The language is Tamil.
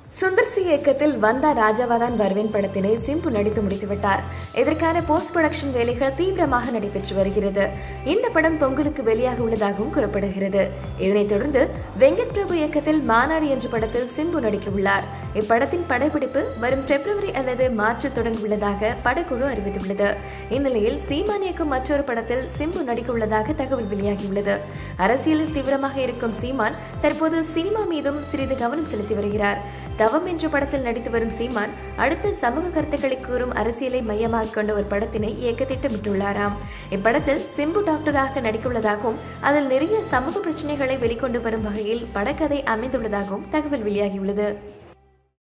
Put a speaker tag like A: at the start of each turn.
A: சுந்தர் சி இயக்கத்தில் வந்தா ராஜாவாதான் வருவேன் படத்தினை சிம்பு நடித்து முடித்துவிட்டார் இதற்கான போஸ்ட் ப்ரொடக்ஷன் வேலைகள் தீவிரமாக நடைபெற்று வருகிறது இந்த படம் பொங்கலுக்கு வெளியாக உள்ளதாகவும் கூறப்படுகிறது இதனைத் தொடர்ந்து வெங்கட் பிரபு இயக்கத்தில் மாநாடு என்ற படத்தில் சிம்பு நடிக்க உள்ளார் இப்படத்தின் படப்பிடிப்பு வரும் பிப்ரவரி அல்லது மார்ச்சில் தொடங்க உள்ளதாக படக்குழு அறிவித்துள்ளது இந்நிலையில் சீமான் இயக்கும் மற்றொரு படத்தில் சிம்பு நடிக்க உள்ளதாக தகவல் வெளியாகியுள்ளது அரசியலில் தீவிரமாக இருக்கும் சீமான் தற்போது சினிமா மீதும் சிறிது கவனம் செலுத்தி வருகிறார் தவம் என்ற படத்தில் நடித்து வரும் சீமான் அடுத்த சமூக கருத்துக்களை கூறும் அரசியலை மையமாக கொண்ட ஒரு படத்தினை இயக்க திட்டமிட்டுள்ளாராம் இப்படத்தில் சிம்பு டாக்டராக நடித்துள்ளதாகவும் அதில் நிறைய சமூக பிரச்சனைகளை வெளிக்கொண்டு வரும் வகையில் படக்கதை அமைந்துள்ளதாகவும் தகவல் வெளியாகியுள்ளது